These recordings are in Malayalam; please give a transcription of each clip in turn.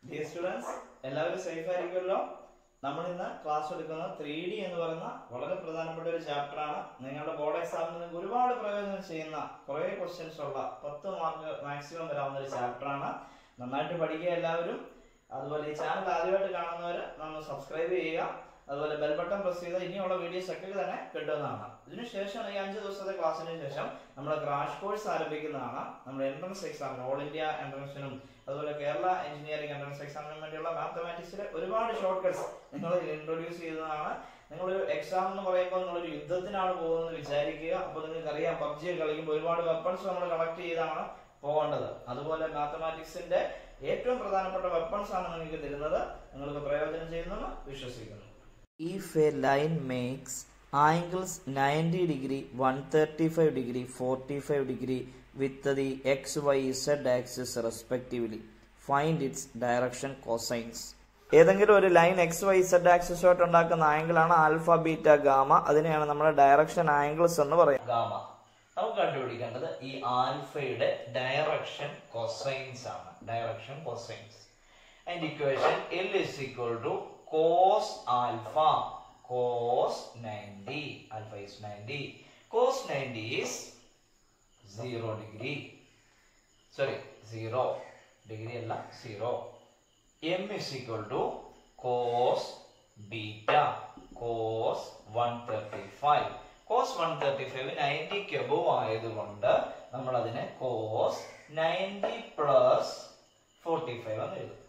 ഡിയർ സ്റ്റുഡൻസ് എല്ലാവരും സേഫ് ആയിരിക്കുമല്ലോ നമ്മൾ ഇന്ന് ക്ലാസ് എടുക്കുന്ന ത്രീ ഡി എന്ന് പറയുന്ന വളരെ പ്രധാനപ്പെട്ട ഒരു ചാപ്റ്റർ ആണ് നിങ്ങളുടെ ബോർഡ് എക്സാമിൽ നിങ്ങൾക്ക് ഒരുപാട് പ്രയോജനം ചെയ്യുന്ന കുറേ ക്വസ്റ്റ്യൻസ് ഉള്ള പത്ത് മാർക്ക് മാക്സിമം വരാവുന്ന ഒരു ചാപ്റ്റർ ആണ് നന്നായിട്ട് പഠിക്കുക എല്ലാവരും അതുപോലെ ഈ ചാനൽ ആദ്യമായിട്ട് കാണുന്നവർ നമ്മൾ സബ്സ്ക്രൈബ് ചെയ്യുക അതുപോലെ ബെൽ ബട്ടൺ പ്രസ് ചെയ്താൽ ഇനിയുള്ള വീഡിയോസ് ഒക്കെ തന്നെ കിട്ടുന്നതാണ് ഇതിനുശേഷം ഈ അഞ്ച് ദിവസത്തെ ക്ലാസ്സിന് ശേഷം നമ്മൾ ക്രാഷ് കോഴ്സ് ആരംഭിക്കുന്നതാണ് നമ്മുടെ എൻട്രൻസ് എക്സാമിന് ഓൾ ഇന്ത്യ എൻട്രൻസിനും അതുപോലെ കേരള എഞ്ചിനീയറിംഗ് എൻട്രൻസ് എക്സാമിനും വേണ്ടിയുള്ള മാത്തമാറ്റിക്സിലെ ഒരുപാട് ഷോർട്ട് കട്ട്സ് നിങ്ങൾ ഇൻട്രൊഡ്യൂസ് ചെയ്തതാണ് നിങ്ങളൊരു എക്സാം എന്ന് പറയുമ്പോൾ നിങ്ങളൊരു യുദ്ധത്തിനാണ് പോകുന്നത് വിചാരിക്കുക അപ്പോൾ നിങ്ങൾക്ക് അറിയാം പബ്ജി കളിക്കുമ്പോൾ ഒരുപാട് വെപ്പൺസ് നമ്മൾ കളക്ട് ചെയ്താണ് പോകേണ്ടത് അതുപോലെ മാത്തമാറ്റിക്സിന്റെ ഏറ്റവും പ്രധാനപ്പെട്ട വെപ്പൺസ് ആണ് നിങ്ങൾക്ക് തരുന്നത് നിങ്ങൾക്ക് പ്രയോജനം ചെയ്യുന്നെന്ന് വിശ്വസിക്കുന്നു If a line makes angles 90 degree, 135 degree, 45 degree with the x, y, z axis respectively, find its direction cosines. ഏതെങ്കിലും ഒരു ലൈൻ എക്സ് വൈ സെഡ് ആക്സിസുമായിട്ട് ഉണ്ടാക്കുന്ന ആംഗിൾ ആണ് ആൽഫ ബീറ്റ ഗാമ അതിനെയാണ് നമ്മുടെ ഡയറക്ഷൻ ആംഗിൾസ് എന്ന് പറയുന്നത് ഗാമ നമുക്ക് കണ്ടുപിടിക്കേണ്ടത് ഈ ആൽഫയുടെ ഡയറക്ഷൻ കൊസൈൻസ് ആണ് ഡയറക്ഷൻ കൊസൈൻസ് അതിന്റെ equation L is equal to cos alpha cos ninety alpha is ninety cos ninety is zero degree sorry zero degree അല്ല zero M is equal to cos beta cos one thirty five cos one thirty five നയൻറ്റിക്ക് എബോവ് ആയതുകൊണ്ട് നമ്മൾ അതിനെ cos ninety plus forty five എന്ന് എഴുതും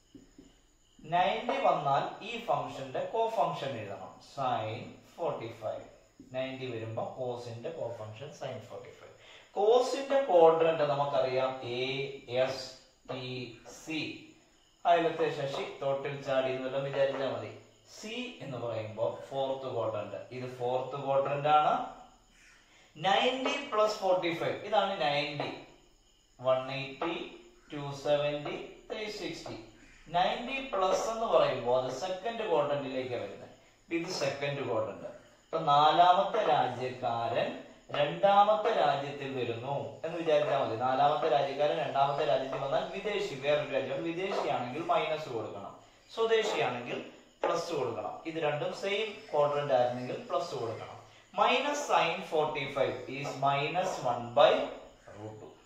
നയൻറ്റി വന്നാൽ ഈ ഫംഗ്ഷന്റെ കോ ഫംഗ്ഷൻ എഴുതണം സൈൻ ഫോർട്ടി ഫൈവ് നയൻറ്റി വരുമ്പോൾ കോസിന്റെ co function sine forty five കോസിന്റെ ക്വാഡ്രന്റ് നമുക്കറിയാം എ എസ് ടി സി അയലത്തെ ശശി തോട്ടിൽ ചാടി എന്ന് വല്ലതും വിചാരിച്ചാൽ മതി സി എന്ന് പറയുമ്പോൾ ഫോർത്ത് ക്വാഡ്രന്റ് ഇത് ഫോർത്ത് ക്വാഡ്രന്റ് ആണ് നയൻറ്റി പ്ലസ് ഫോർട്ടി ഫൈവ് ഇതാണ് ninety one eighty two seventy three sixty ninety plus എന്ന് പറയുമ്പോൾ അത് സെക്കൻഡ് ക്വാഡ്രന്റിലേക്ക് വരുന്നത് ഇത് സെക്കൻഡ് ക്വാഡ്രന്റ് ഇപ്പൊ നാലാമത്തെ രാജ്യക്കാരൻ രണ്ടാമത്തെ രാജ്യത്തിൽ വരുന്നു എന്ന് വിചാരിച്ചാൽ മതി നാലാമത്തെ രാജ്യക്കാരൻ രണ്ടാമത്തെ രാജ്യത്തിൽ വന്നാൽ വിദേശി വേറൊരു രാജ്യം വിദേശിയാണെങ്കിൽ മൈനസ് കൊടുക്കണം സ്വദേശിയാണെങ്കിൽ പ്ലസ് കൊടുക്കണം ഇത് രണ്ടും സെയിം ക്വാഡ്രന്റ് ആയിരുന്നെങ്കിൽ പ്ലസ് കൊടുക്കണം minus sine forty five is minus one by root two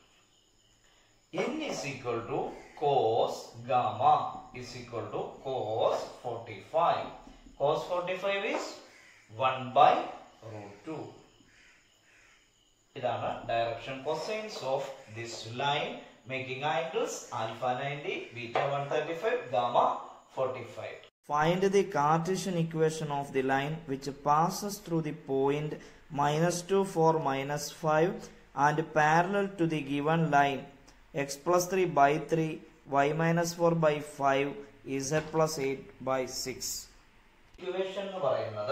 n is equal to cos gamma is equal to cos 45. Cos 45 is 1 by root 2. ഇതാണ് direction cosines of this line making angles alpha 90 beta 135 gamma 45 Find the Cartesian equation of the line which passes through the point minus 2, 4, minus 5 and parallel to the given line x plus 3 by 3, y minus 4 by 5, z plus 8 by 6. Equation എന്ന് പറയുന്നത്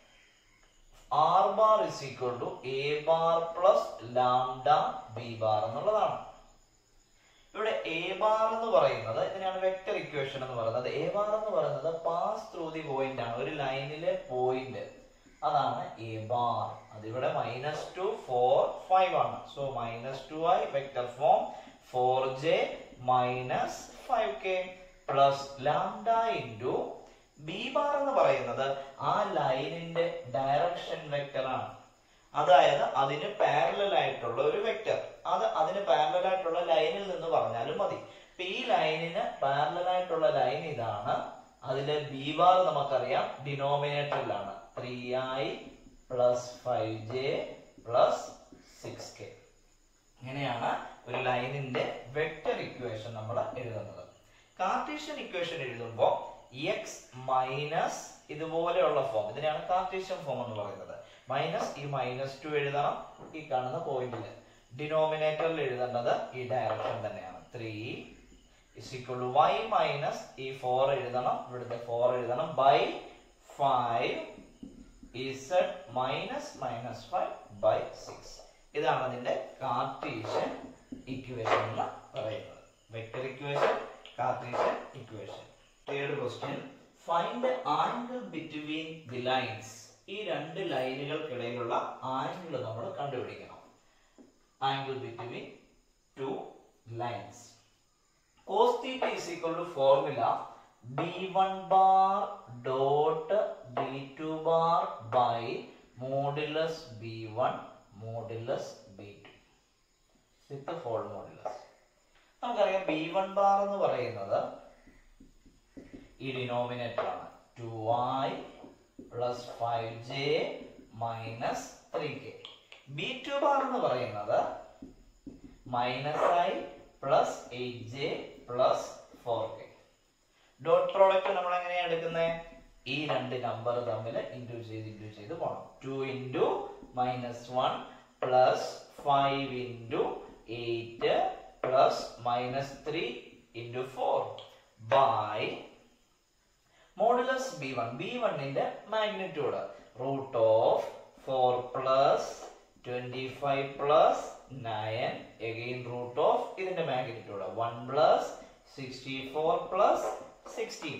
R bar is equal to A bar plus lambda B bar എന്നുള്ളതാണ് ഇവിടെ എ ബാർ എന്ന് പറയുന്നത് ഇതിനാണ് വെക്ടർ ഇക്വേഷൻ എന്ന് പറയുന്നത് എ ബാർ എന്ന് പറയുന്നത് പാസ് ത്രൂ ദി പോയിന്റ് ആണ് ഒരു ലൈനിലെ പോയിന്റ് അതാണ് എ ബാർ അതിവിടെ മൈനസ് ടു ഫോർ ഫൈവ് ആണ് so minus two I vector form four J minus five K plus lambda into B bar എന്ന് പറയുന്നത് ആ ലൈനിന്റെ ഡയറക്ഷൻ വെക്ടർ ആണ് അതായത് അതിന് പാരലൽ ആയിട്ടുള്ള ഒരു വെക്ടർ അത് അതിന് പാരലൽ ആയിട്ടുള്ള ലൈനിൽ നിന്ന് പറഞ്ഞാലും മതി ഇപ്പൊ ഈ ലൈനിന് പാരലൽ ആയിട്ടുള്ള ലൈൻ ഇതാണ് അതിലെ ബി ബാർ നമുക്കറിയാം ഡിനോമിനേറ്ററിലാണ് three I plus five J plus six K ഇങ്ങനെയാണ് ഒരു ലൈനിന്റെ വെക്ടർ ഇക്വേഷൻ നമ്മൾ എഴുതുന്നത് കാർട്ടീഷ്യൻ ഇക്വേഷൻ എഴുതുമ്പോൾ എക്സ് മൈനസ് ഇതുപോലെയുള്ള ഫോം ഇതിനെയാണ് കാർട്ടീഷ്യൻ ഫോം എന്ന് പറയുന്നത് മൈനസ് ഈ മൈനസ് ടു എഴുതണം ഈ കാണുന്ന പോയിന്റിൽ ഡിനോമിനേറ്ററിൽ എഴുതേണ്ടത് ഈ ഡയറക്ഷൻ തന്നെയാണ് three is equal to Y minus ഈ ഫോർ എഴുതണം ഇവിടുത്തെ ഫോർ എഴുതണം by five Z minus minus five by six ഇതാണ് അതിന്റെ കാർട്ടീഷ്യൻ ഇക്വേഷൻ എന്ന് പറയുന്നത് vector equation Cartesian equation third question find angle between the lines ഈ രണ്ട് ലൈനുകൾക്കിടയിലുള്ള ആംഗിൾ നമ്മൾ കണ്ടുപിടിക്കണം angle between two lines cos theta is equal to formula B one bar dot B two bar by modulus B one modulus B to with whole modulus നമുക്കറിയാം ബി വൺ ബാർ എന്ന് പറയുന്നത് ഈ ഡിനോമിനേറ്റർ ആണ് two I plus five J minus three K B two bar എന്ന് പറയുന്നത് minus I plus eight J plus four K dot product നമ്മൾ എങ്ങനെയാണ് എടുക്കുന്നത് ഈ രണ്ട് നമ്പർ തമ്മിൽ ഇൻറ്റു ചെയ്ത് ഇൻറ്റു ചെയ്ത് പോകണം two into minus one plus five into eight plus minus three into four by modulus B one B വണ്ണിന്റെ magnitude root of four plus twenty five plus nine again root of ഇതിന്റെ magnitude one plus sixty four plus sixteen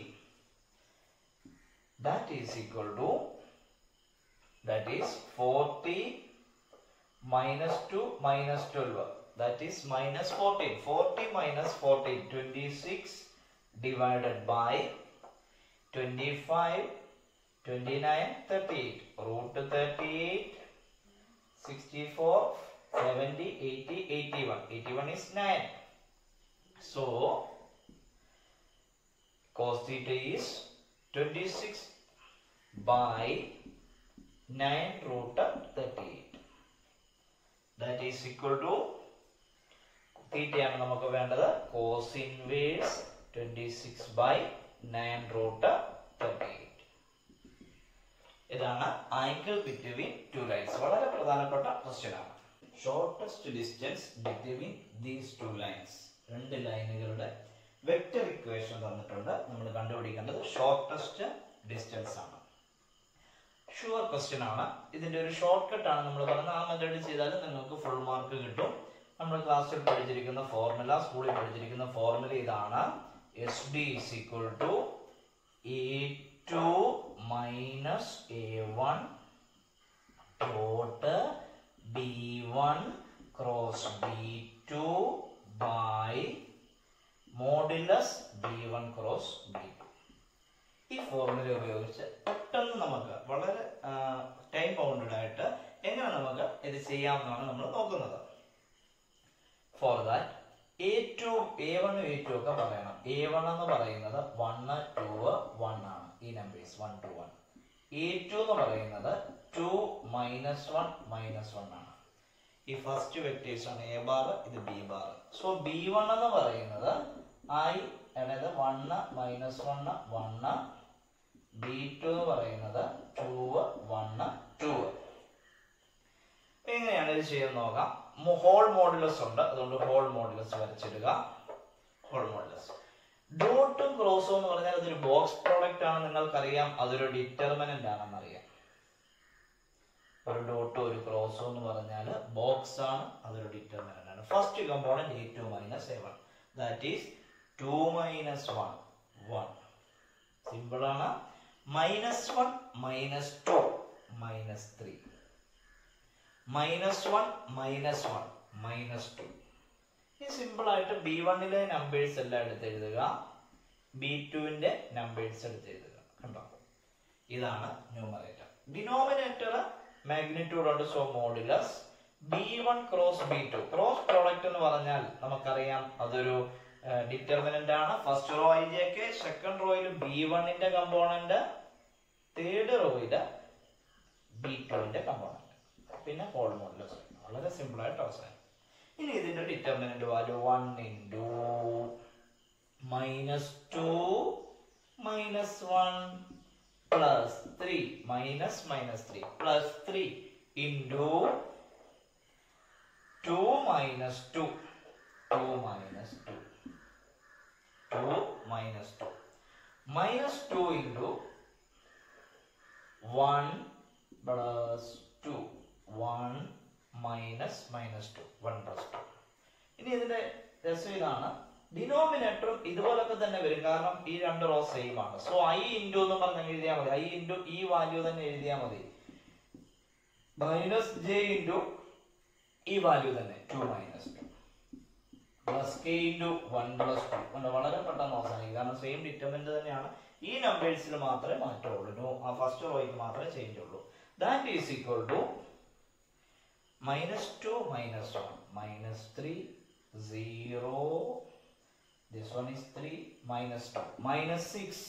that is equal to that is forty minus 2 minus 12 that is minus 14 40 minus 14 26 divided by 25 29 38 root 38 64 70 80 81 81 is 9 so cos theta is 26 by 9 root 38 that is equal to തീറ്റയാണ് നമുക്ക് വേണ്ടത് cos inverse twenty six by nine root thirty eight ഇതാണ് ആംഗിൾ ബിറ്റ്വീൻ ടു ലൈൻസ് വളരെ പ്രധാനപ്പെട്ട ക്വസ്റ്റ്യൻ ആണ് shortest distance between these two lines രണ്ട് ലൈനുകളുടെ വെക്റ്റർ ഇക്വേഷൻ തന്നിട്ടുണ്ട് നമ്മൾ കണ്ടുപിടിക്കേണ്ടത് ഷോർട്ടസ്റ്റ് ഡിസ്റ്റൻസ് ആണ് ഷുവർ ക്വസ്റ്റ്യൻ ആണ് ഇതിന്റെ ഒരു ഷോർട്ട് കട്ട് ആണ് നമ്മൾ പറയുന്നത് ആ മെത്തേഡ് ചെയ്താൽ നിങ്ങൾക്ക് ഫുൾ മാർക്ക് കിട്ടും നമ്മൾ ക്ലാസ്സിൽ പഠിച്ചിരിക്കുന്ന ഫോർമുല സ്കൂളിൽ പഠിച്ചിരിക്കുന്ന ഫോർമുല ഇതാണ് S D is equal to A two minus A one dot B one cross B two by modulus B one cross B two ഈ ഫോർമുല ഉപയോഗിച്ച് പെട്ടെന്ന് നമുക്ക് വളരെ ടൈം ബൗണ്ടഡ് ആയിട്ട് എങ്ങനെ നമുക്ക് ഇത് ചെയ്യാമെന്നാണ് നമ്മൾ നോക്കുന്നത് for that A two A വണ്ണും എ ടു ഒക്കെ പറയണം എ വൺ എന്ന് പറയുന്നത് വണ് ടു വൺ ആണ് ഈ numbers one two one A two എന്ന് പറയുന്നത് two minus one minus one ആണ് ഈ ഫസ്റ്റ് വെക്ടേഴ്സ് ആണ് എ ബാർ ഇത് B bar so B one എന്ന് പറയുന്നത് ഐ അതായത് one minus one one B two എന്ന് പറയുന്നത് ടു വണ്ണ് ടു എങ്ങനെയാണ് ഇത് ചെയ്ത് നോക്കാം ഹോൾ മോഡുലസ് ഉണ്ട് അതുകൊണ്ട് ഹോൾ മോഡുലസ് വരച്ചിടുക ഹോൾ മോഡുലസ് ഡോട്ടും ക്രോസും എന്ന് പറഞ്ഞാൽ അതൊരു ബോക്സ് പ്രോഡക്റ്റ് ആണ് നിങ്ങൾക്കറിയാം അതൊരു ഡിറ്റർമിനന്റ് ആണെന്ന് അറിയാം ഒരു ഡോട്ടും ഒരു ക്രോസും എന്ന് പറഞ്ഞാൽ ബോക്സ് ആണ് അതൊരു ഡിറ്റർമിനന്റ് ആണ് first component A two minus A one that is two minus one one simple ആണ് minus one minus two minus three minus one minus one minus two ഈ സിമ്പിൾ ആയിട്ട് ബി വണ്ണിലെ നമ്പേഴ്സ് എല്ലാം എടുത്ത് എഴുതുക ബി ടുവിന്റെ നമ്പേഴ്സ് എടുത്ത് എഴുതുക കണ്ടോ ഇതാണ് ന്യൂമറേറ്റർ ഡിനോമിനേറ്റർ മാഗ്നിറ്റ്യൂഡ് ഉണ്ട് so modulus B one cross B two cross product എന്ന് പറഞ്ഞാൽ നമുക്കറിയാം അതൊരു ഡിറ്റർമിനന്റ് ആണ് first row I J K second റോയിൽ ബി വണ്ണിന്റെ കമ്പോണന്റ് തേർഡ് റോയില് ബി ടുവിന്റെ കമ്പോണന്റ് പിന്നെ ഹോൾ മോഡുലസ് വളരെ സിമ്പിൾ ആയിട്ട് അവസാനം ഇനി ഇതിന്റെ determinant value one into minus two minus one plus three minus minus three plus three into two minus two two minus two two minus two minus two into one plus two one minus minus two one plus two ഇനി ഇതിന്റെ രസം ഇതാണ് ഡിനോമിനേറ്ററും ഇതുപോലൊക്കെ തന്നെ വരും കാരണം ഈ രണ്ട് റോ സെയിം ആണ് സോ ഐ ഇൻറ്റു എന്ന് പറഞ്ഞ് എഴുതിയാൽ മതി ഐ ഇൻറ്റു ഈ വാല്യൂ തന്നെ എഴുതിയാൽ മതി മൈനസ് ജെ ഇൻറ്റു ഈ വാല്യൂ തന്നെ two minus two plus K into one plus two വളരെ പെട്ടെന്ന് അവസാനിക്കും കാരണം സെയിം ഡിറ്റർമിനന്റ് തന്നെയാണ് ഈ നമ്പേഴ്സിൽ മാത്രമേ മാറ്റമുള്ളൂ നോ ആ ഫസ്റ്റ് റോയ്ക്ക് മാത്രമേ ചേഞ്ച് ഉള്ളൂ that is equal to minus two minus one minus three zero this one is three minus two minus six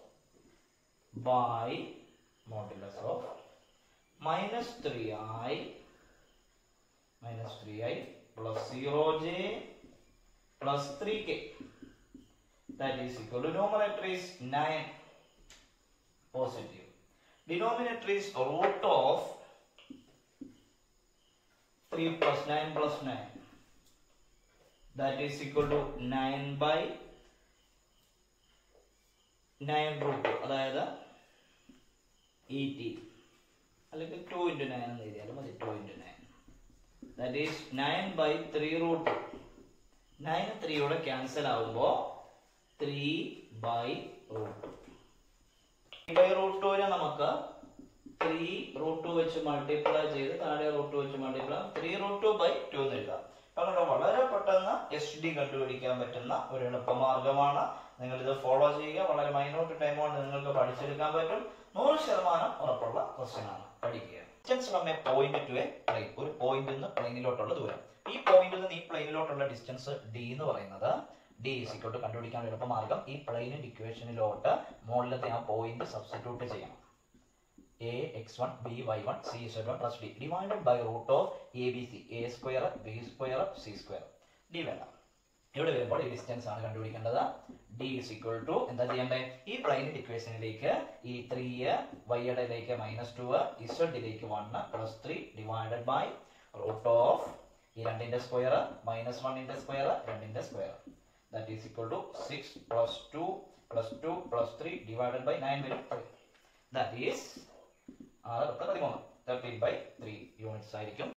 by modulus of minus 3i minus 3i plus 0j plus 3k that is equal to numerator is 9 positive denominator is root of 3 plus 9 plus 9 that is equal to 9 by 9 root 2 അതായത് ഇ ടി അല്ലെങ്കിൽ ടു ഇൻറ്റു നയൻ എന്ന് എഴുതിയാലും മതി two into nine that is nine by three root nine ത്രീയോടെ ക്യാൻസൽ ആകുമ്പോൾ three by root three by root ടുവിനെ നമുക്ക് ത്രീ റൂട്ട് ടു വെച്ച് മൾട്ടിപ്ലൈ ചെയ്ത് താഴെ റൂട്ട് വെച്ച് multiply three root two by two എന്ന് എഴുതാം അതുകൊണ്ട് വളരെ പെട്ടെന്ന് എസ് ഡി കണ്ടുപിടിക്കാൻ പറ്റുന്ന ഒരു എളുപ്പമാർഗമാണ് നിങ്ങൾ ഇത് ഫോളോ ചെയ്യുക വളരെ മൈനോട്ട് ടൈം കൊണ്ട് നിങ്ങൾക്ക് പഠിച്ചെടുക്കാൻ പറ്റും നൂറ് ശതമാനം ഉറപ്പുള്ള ക്വസ്റ്റ്യൻ ആണ് പഠിക്കുക distance from a point to a plane ഒരു പോയിന്റിൽ നിന്ന് പ്ലെയിനിലോട്ടുള്ള ദൂരം ഈ പോയിന്റിൽ നിന്ന് ഈ പ്ലെയിനിലോട്ടുള്ള ഡിസ്റ്റൻസ് ഡി എന്ന് പറയുന്നത് ഡി ഈസിക്കോട്ട് കണ്ടുപിടിക്കാൻ എളുപ്പമാർഗം ഈ പ്ലെയിനിന്റെ ഇക്വേഷനിലോട്ട് മുകളിലത്തെ ആ പോയിന്റ് സബ്സ്റ്റിറ്റ്യൂട്ട് ചെയ്യണം a x1 b y1 c z1 plus d divided by root of a b c a square b square c square d വേണ്ട ഇവിടെ വരുമ്പോൾ ഈ ഡിസ്റ്റൻസ് ആണ് കണ്ടുപിടിക്കേണ്ടത് d is equal to എന്താ ചെയ്യേണ്ടത് ഈ പ്ലെയിനിന്റെ ഇക്വേഷനിലേക്ക് ഈ ത്രീ വൈയുടെയിലേക്ക് മൈനസ് ടു ഇസഡിലേക്ക് one plus three divided by root of ഈ രണ്ടിന്റെ സ്ക്വയർ മൈനസ് വണ്ണിന്റെ സ്ക്വയർ രണ്ടിന്റെ square that is equal to six plus two plus two plus three divided by nine വരും ദാറ്റ് ഈസ് ആറ് പത്ത് പതിമൂന്ന് തേർട്ടീൻ ബൈ ത്രീ യൂണിറ്റ്സ് ആയിരിക്കും